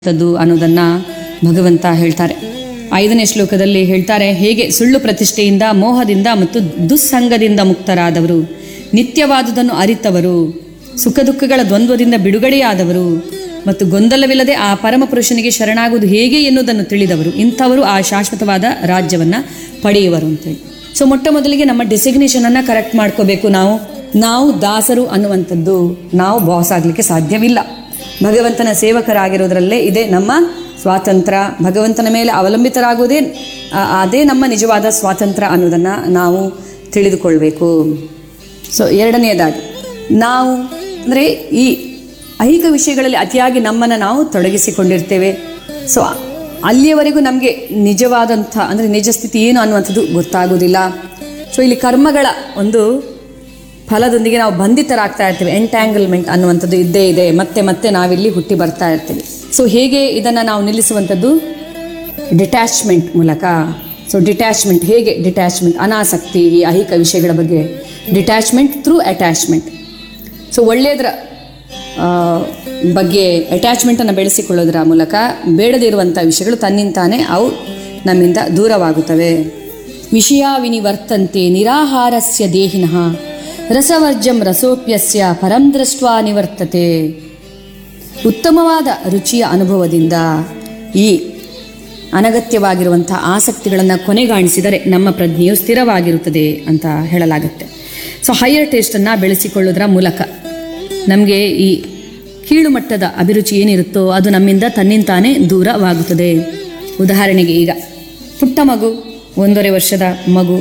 ತದ್ದು ಅನ್ನೋದನ್ನ ಭಗವಂತ ಹೇಳ್ತಾರೆ ಐದನೇ ಶ್ಲೋಕದಲ್ಲಿ ಹೇಳ್ತಾರೆ ಹೇಗೆ ಸುಳ್ಳು ಪ್ರತಿಷ್ಠೆಯಿಂದ ಮೋಹದಿಂದ ಮತ್ತು ದುಸ್ಸಂಗದಿಂದ ಮುಕ್ತರಾದವರು ನಿತ್ಯವಾದುದನ್ನು ಅರಿತವರು ಸುಖ ದುಃಖಗಳ ದ್ವಂದ್ವದಿಂದ ಬಿಡುಗಡೆಯಾದವರು ಮತ್ತು ಗೊಂದಲವಿಲ್ಲದೆ ಆ ಪರಮ ಪುರುಷನಿಗೆ ಶರಣಾಗುವುದು ಹೇಗೆ ಎನ್ನುವುದನ್ನು ತಿಳಿದವರು ಇಂಥವರು ಆ ಶಾಶ್ವತವಾದ ರಾಜ್ಯವನ್ನ ಪಡೆಯುವರು ಅಂತೇಳಿ ಸೊ ಮೊಟ್ಟ ಮೊದಲಿಗೆ ನಮ್ಮ ಡೆಸಿಗ್ನೇಷನ್ ಅನ್ನ ಕರೆಕ್ಟ್ ಮಾಡ್ಕೋಬೇಕು ನಾವು ನಾವು ದಾಸರು ಅನ್ನುವಂಥದ್ದು ನಾವು ಬಾಸ್ ಆಗ್ಲಿಕ್ಕೆ ಸಾಧ್ಯವಿಲ್ಲ ಭಗವಂತನ ಸೇವಕರಾಗಿರೋದ್ರಲ್ಲೇ ಇದೆ ನಮ್ಮ ಸ್ವಾತಂತ್ರ್ಯ ಭಗವಂತನ ಮೇಲೆ ಅವಲಂಬಿತರಾಗುವುದೇ ಆ- ಅದೇ ನಮ್ಮ ನಿಜವಾದ ಸ್ವಾತಂತ್ರ್ಯ ಅನ್ನೋದನ್ನು ನಾವು ತಿಳಿದುಕೊಳ್ಬೇಕು ಸೊ ಎರಡನೆಯದಾಗಿ ನಾವು ಅಂದರೆ ಈ ಐಹಿಕ ವಿಷಯಗಳಲ್ಲಿ ಅತಿಯಾಗಿ ನಮ್ಮನ್ನು ನಾವು ತೊಡಗಿಸಿಕೊಂಡಿರ್ತೇವೆ ಸೊ ಅಲ್ಲಿಯವರೆಗೂ ನಮಗೆ ನಿಜವಾದಂಥ ಅಂದರೆ ನಿಜ ಸ್ಥಿತಿ ಏನು ಅನ್ನುವಂಥದ್ದು ಗೊತ್ತಾಗೋದಿಲ್ಲ ಸೊ ಇಲ್ಲಿ ಕರ್ಮಗಳ ಒಂದು ಫಲದೊಂದಿಗೆ ನಾವು ಬಂಧಿತರಾಗ್ತಾ ಇರ್ತೀವಿ ಎಂಟ್ಯಾಂಗಲ್ಮೆಂಟ್ ಅನ್ನುವಂಥದ್ದು ಇದ್ದೇ ಇದೆ ಮತ್ತೆ ಮತ್ತೆ ನಾವಿಲ್ಲಿ ಹುಟ್ಟಿ ಬರ್ತಾ ಇರ್ತೀವಿ ಸೊ ಹೇಗೆ ಇದನ್ನು ನಾವು ನಿಲ್ಲಿಸುವಂಥದ್ದು ಡಿಟ್ಯಾಚ್ಮೆಂಟ್ ಮೂಲಕ ಸೊ ಡಿಟ್ಯಾಚ್ಮೆಂಟ್ ಹೇಗೆ ಡಿಟ್ಯಾಚ್ಮೆಂಟ್ ಅನಾಸಕ್ತಿ ಈ ಐಹಿಕ ವಿಷಯಗಳ ಬಗ್ಗೆ ಡಿಟ್ಯಾಚ್ಮೆಂಟ್ ಥ್ರೂ ಅಟ್ಯಾಚ್ಮೆಂಟ್ ಸೊ ಒಳ್ಳೆಯದರ ಆ, ಬಗ್ಗೆ ಅಟ್ಯಾಚ್ಮೆಂಟನ್ನು ಬೆಳೆಸಿಕೊಳ್ಳೋದರ ಮೂಲಕ ಬೇಡದಿರುವಂಥ ವಿಷಯಗಳು ತನ್ನಿಂತಾನೇ ಅವು ನಮ್ಮಿಂದ ದೂರವಾಗುತ್ತವೆ ವಿಷಯ ವಿನಿವರ್ತಂತೆ ನಿರಾಹಾರಸ್ಯ ದೇಹಿನಃ ರಸವರ್ಜಂ ರಸೋಪ್ಯಸ್ಯ ಪರಂ ದೃಷ್ಟ್ವಾ ನಿವರ್ತತೆ ಉತ್ತಮವಾದ ರುಚಿಯ ಅನುಭವದಿಂದ ಈ ಅನಗತ್ಯವಾಗಿರುವಂಥ ಆಸಕ್ತಿಗಳನ್ನು ಕೊನೆಗಾಣಿಸಿದರೆ ನಮ್ಮ ಪ್ರಜ್ಞೆಯು ಸ್ಥಿರವಾಗಿರುತ್ತದೆ ಅಂತ ಹೇಳಲಾಗುತ್ತೆ ಸೊ ಹೈಯರ್ ಟೇಸ್ಟನ್ನು ಬೆಳೆಸಿಕೊಳ್ಳೋದರ ಮೂಲಕ ನಮಗೆ ಈ ಕೀಳು ಮಟ್ಟದ ಅಭಿರುಚಿ ಏನಿರುತ್ತೋ ಅದು ನಮ್ಮಿಂದ ತನ್ನಿಂತಾನೇ ದೂರವಾಗುತ್ತದೆ ಉದಾಹರಣೆಗೆ ಈಗ ಪುಟ್ಟ ಮಗು ಒಂದೂವರೆ ವರ್ಷದ ಮಗು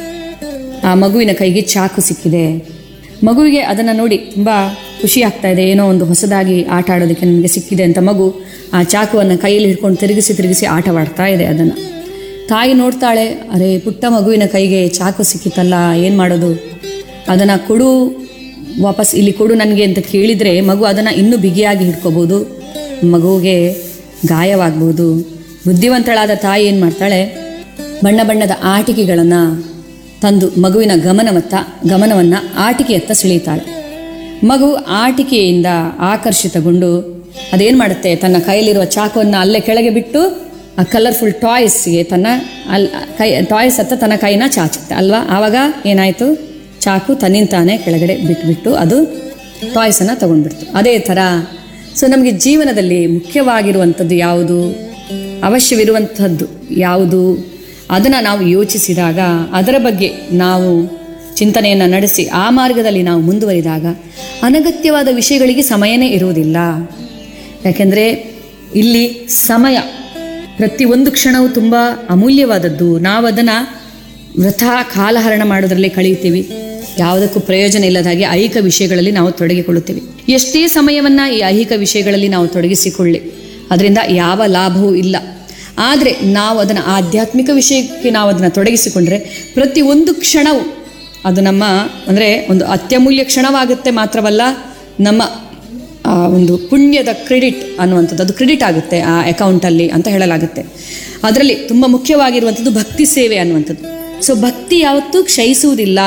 ಆ ಮಗುವಿನ ಕೈಗೆ ಚಾಕು ಸಿಕ್ಕಿದೆ ಮಗುವಿಗೆ ಅದನ್ನು ನೋಡಿ ತುಂಬ ಖುಷಿ ಆಗ್ತಾ ಇದೆ ಏನೋ ಒಂದು ಹೊಸದಾಗಿ ಆಟ ಆಡೋದಕ್ಕೆ ನನಗೆ ಸಿಕ್ಕಿದೆ ಅಂತ ಮಗು ಆ ಚಾಕುವನ್ನು ಕೈಯಲ್ಲಿ ಹಿಡ್ಕೊಂಡು ತಿರುಗಿಸಿ ತಿರುಗಿಸಿ ಆಟವಾಡ್ತಾ ಇದೆ ಅದನ್ನು ತಾಯಿ ನೋಡ್ತಾಳೆ ಅರೆ ಪುಟ್ಟ ಮಗುವಿನ ಕೈಗೆ ಚಾಕು ಸಿಕ್ಕಿತಲ್ಲ ಏನು ಮಾಡೋದು ಅದನ್ನು ಕೊಡು ವಾಪಸ್ ಇಲ್ಲಿ ಕೊಡು ನನಗೆ ಅಂತ ಕೇಳಿದರೆ ಮಗು ಅದನ್ನು ಇನ್ನೂ ಬಿಗಿಯಾಗಿ ಹಿಡ್ಕೋಬೋದು ಮಗುವಿಗೆ ಗಾಯವಾಗ್ಬೋದು ಬುದ್ಧಿವಂತಳಾದ ತಾಯಿ ಏನು ಮಾಡ್ತಾಳೆ ಬಣ್ಣ ಬಣ್ಣದ ಆಟಿಕೆಗಳನ್ನು ತಂದು ಮಗುವಿನ ಗಮನವತ್ತ ಗಮನವನ್ನು ಆಟಿಕೆಯತ್ತ ಸೆಳೀತಾಳೆ ಮಗು ಆಟಿಕೆಯಿಂದ ಆಕರ್ಷಿತಗೊಂಡು ಅದೇನು ಮಾಡುತ್ತೆ ತನ್ನ ಕೈಯಲ್ಲಿರುವ ಚಾಕುವನ್ನು ಅಲ್ಲೇ ಕೆಳಗೆ ಬಿಟ್ಟು ಆ ಕಲರ್ಫುಲ್ ಟಾಯ್ಸ್ಗೆ ತನ್ನ ಅಲ್ ಕೈ ಟಾಯ್ಸ್ ಹತ್ತ ತನ್ನ ಕೈನ ಚಾಚುತ್ತೆ ಅಲ್ವಾ ಆವಾಗ ಏನಾಯಿತು ಚಾಕು ತನ್ನಿಂತಾನೆ ಕೆಳಗಡೆ ಬಿಟ್ಬಿಟ್ಟು ಅದು ಟಾಯ್ಸನ್ನು ತಗೊಂಡ್ಬಿಡ್ತು ಅದೇ ಥರ ಸೊ ನಮಗೆ ಜೀವನದಲ್ಲಿ ಮುಖ್ಯವಾಗಿರುವಂಥದ್ದು ಯಾವುದು ಅವಶ್ಯವಿರುವಂಥದ್ದು ಯಾವುದು ಅದನ್ನು ನಾವು ಯೋಚಿಸಿದಾಗ ಅದರ ಬಗ್ಗೆ ನಾವು ಚಿಂತನೆಯನ್ನು ನಡೆಸಿ ಆ ಮಾರ್ಗದಲ್ಲಿ ನಾವು ಮುಂದುವರಿದಾಗ ಅನಗತ್ಯವಾದ ವಿಷಯಗಳಿಗೆ ಸಮಯನೇ ಇರುವುದಿಲ್ಲ ಯಾಕೆಂದರೆ ಇಲ್ಲಿ ಸಮಯ ಪ್ರತಿಯೊಂದು ಕ್ಷಣವೂ ತುಂಬ ಅಮೂಲ್ಯವಾದದ್ದು ನಾವು ಅದನ್ನು ವೃಥಾ ಕಾಲಹರಣ ಮಾಡೋದ್ರಲ್ಲೇ ಕಳೆಯುತ್ತೀವಿ ಯಾವುದಕ್ಕೂ ಪ್ರಯೋಜನ ಇಲ್ಲದ ಹಾಗೆ ಐಹಿಕ ವಿಷಯಗಳಲ್ಲಿ ನಾವು ತೊಡಗಿಕೊಳ್ಳುತ್ತೇವೆ ಎಷ್ಟೇ ಸಮಯವನ್ನು ಈ ಐಹಿಕ ವಿಷಯಗಳಲ್ಲಿ ನಾವು ತೊಡಗಿಸಿಕೊಳ್ಳಿ ಅದರಿಂದ ಯಾವ ಲಾಭವೂ ಇಲ್ಲ ಆದರೆ ನಾವು ಅದನ್ನು ಆಧ್ಯಾತ್ಮಿಕ ವಿಷಯಕ್ಕೆ ನಾವು ಅದನ್ನು ತೊಡಗಿಸಿಕೊಂಡ್ರೆ ಪ್ರತಿಯೊಂದು ಕ್ಷಣವೂ ಅದು ನಮ್ಮ ಅಂದರೆ ಒಂದು ಅತ್ಯಮೂಲ್ಯ ಕ್ಷಣವಾಗುತ್ತೆ ಮಾತ್ರವಲ್ಲ ನಮ್ಮ ಆ ಒಂದು ಪುಣ್ಯದ ಕ್ರೆಡಿಟ್ ಅನ್ನುವಂಥದ್ದು ಅದು ಕ್ರೆಡಿಟ್ ಆಗುತ್ತೆ ಆ ಅಕೌಂಟಲ್ಲಿ ಅಂತ ಹೇಳಲಾಗುತ್ತೆ ಅದರಲ್ಲಿ ತುಂಬ ಮುಖ್ಯವಾಗಿರುವಂಥದ್ದು ಭಕ್ತಿ ಸೇವೆ ಅನ್ನುವಂಥದ್ದು ಸೊ ಭಕ್ತಿ ಯಾವತ್ತೂ ಕ್ಷಯಿಸುವುದಿಲ್ಲ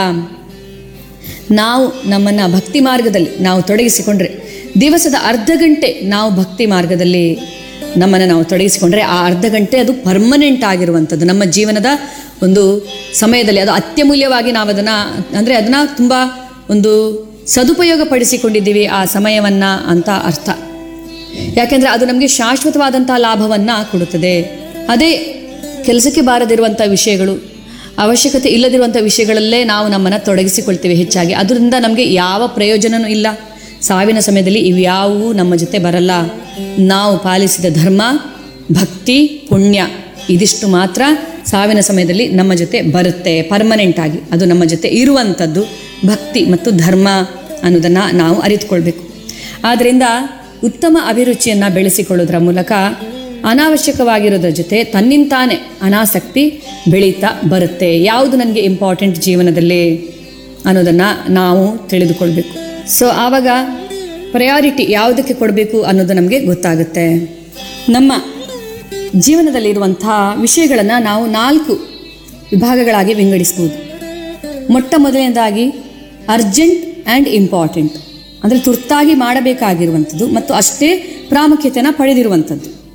ನಾವು ನಮ್ಮನ್ನು ಭಕ್ತಿ ಮಾರ್ಗದಲ್ಲಿ ನಾವು ತೊಡಗಿಸಿಕೊಂಡ್ರೆ ದಿವಸದ ಅರ್ಧ ಗಂಟೆ ನಾವು ಭಕ್ತಿ ಮಾರ್ಗದಲ್ಲಿ ನಮ್ಮನ್ನು ನಾವು ತೊಡಗಿಸಿಕೊಂಡ್ರೆ ಆ ಅರ್ಧ ಗಂಟೆ ಅದು ಪರ್ಮನೆಂಟ್ ಆಗಿರುವಂಥದ್ದು ನಮ್ಮ ಜೀವನದ ಒಂದು ಸಮಯದಲ್ಲಿ ಅದು ಅತ್ಯಮೂಲ್ಯವಾಗಿ ನಾವು ಅದನ್ನು ಅಂದರೆ ಅದನ್ನು ತುಂಬ ಒಂದು ಸದುಪಯೋಗ ಪಡಿಸಿಕೊಂಡಿದ್ದೀವಿ ಆ ಸಮಯವನ್ನು ಅಂತ ಅರ್ಥ ಯಾಕೆಂದರೆ ಅದು ನಮಗೆ ಶಾಶ್ವತವಾದಂಥ ಲಾಭವನ್ನು ಕೊಡುತ್ತದೆ ಅದೇ ಕೆಲಸಕ್ಕೆ ಬಾರದಿರುವಂಥ ವಿಷಯಗಳು ಅವಶ್ಯಕತೆ ಇಲ್ಲದಿರುವಂಥ ವಿಷಯಗಳಲ್ಲೇ ನಾವು ನಮ್ಮನ್ನು ತೊಡಗಿಸಿಕೊಳ್ತೇವೆ ಹೆಚ್ಚಾಗಿ ಅದರಿಂದ ನಮಗೆ ಯಾವ ಪ್ರಯೋಜನವೂ ಇಲ್ಲ ಸಾವಿನ ಸಮಯದಲ್ಲಿ ಇವ್ಯಾವೂ ನಮ್ಮ ಜೊತೆ ಬರಲ್ಲ ನಾವು ಪಾಲಿಸಿದ ಧರ್ಮ ಭಕ್ತಿ ಪುಣ್ಯ ಇದಿಷ್ಟು ಮಾತ್ರ ಸಾವಿನ ಸಮಯದಲ್ಲಿ ನಮ್ಮ ಜೊತೆ ಬರುತ್ತೆ ಪರ್ಮನೆಂಟ್ ಆಗಿ ಅದು ನಮ್ಮ ಜೊತೆ ಇರುವಂಥದ್ದು ಭಕ್ತಿ ಮತ್ತು ಧರ್ಮ ಅನ್ನೋದನ್ನು ನಾವು ಅರಿತುಕೊಳ್ಬೇಕು ಆದ್ದರಿಂದ ಉತ್ತಮ ಅಭಿರುಚಿಯನ್ನು ಬೆಳೆಸಿಕೊಳ್ಳೋದ್ರ ಮೂಲಕ ಅನಾವಶ್ಯಕವಾಗಿರೋದ್ರ ಜೊತೆ ತನ್ನಿಂತಾನೆ ಅನಾಸಕ್ತಿ ಬೆಳೀತಾ ಬರುತ್ತೆ ಯಾವುದು ನನಗೆ ಇಂಪಾರ್ಟೆಂಟ್ ಜೀವನದಲ್ಲಿ ಅನ್ನೋದನ್ನು ನಾವು ತಿಳಿದುಕೊಳ್ಬೇಕು ಸೊ ಆವಾಗ ಪ್ರಯಾರಿಟಿ ಯಾವುದಕ್ಕೆ ಕೊಡಬೇಕು ಅನ್ನೋದು ನಮಗೆ ಗೊತ್ತಾಗುತ್ತೆ ನಮ್ಮ ಜೀವನದಲ್ಲಿರುವಂಥ ವಿಷಯಗಳನ್ನು ನಾವು ನಾಲ್ಕು ವಿಭಾಗಗಳಾಗಿ ವಿಂಗಡಿಸ್ಬೋದು ಮೊಟ್ಟ ಮೊದಲನೇದಾಗಿ ಅರ್ಜೆಂಟ್ ಆ್ಯಂಡ್ ಇಂಪಾರ್ಟೆಂಟ್ ಅಂದರೆ ತುರ್ತಾಗಿ ಮಾಡಬೇಕಾಗಿರುವಂಥದ್ದು ಮತ್ತು ಅಷ್ಟೇ ಪ್ರಾಮುಖ್ಯತೆಯನ್ನು ಪಡೆದಿರುವಂಥದ್ದು